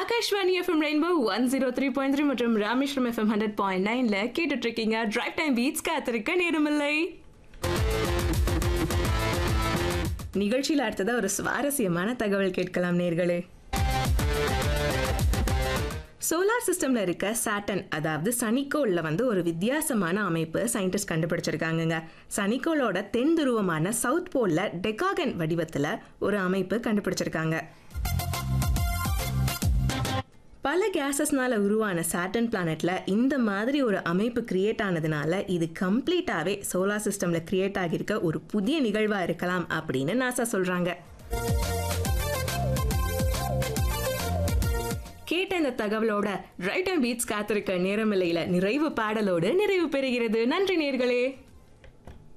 Akashvani FM rainbow one zero three point three மற்றும் Rameswaram FM hundred point நைன்ல கேட்டுட்டு இருக்கீங்க டிரைவ் டைம் பீட்ஸ் காத்திருக்க நேரமில்லை நிகழ்ச்சியில் அடுத்ததா ஒரு சுவாரஸ்யமான தகவல் கேட்கலாம் நேர்களே சோலார் சிஸ்டம்ல இருக்க சாட்டன் அதாவது சனிக்கோள்ல வந்து ஒரு வித்தியாசமான அமைப்பு சயின்டிஸ்ட் கண்டுபிடிச்சிருக்காங்கங்க சனிக்கோளோட தென் துருவமான சவுத் போல்ல டெகாகன் வடிவத்துல ஒரு அமைப்பு கண்டுபிடிச்சிருக்காங்க பல கேசஸ்னால உருவான சாட்டன் பிளானட்ல இந்த மாதிரி ஒரு அமைப்பு கிரியேட் ஆனதுனால இது கம்ப்ளீட்டாவே சோலார் சிஸ்டம்ல கிரியேட் ஆகியிருக்க ஒரு புதிய நிகழ்வா இருக்கலாம் அப்படின்னு நாசா சொல்றாங்க கேட்ட இந்த தகவலோட ரைட் அண்ட் பீட்ஸ் காத்திருக்க நேரமில்லையில நிறைவு பாடலோடு நிறைவு பெறுகிறது நன்றி நேர்களே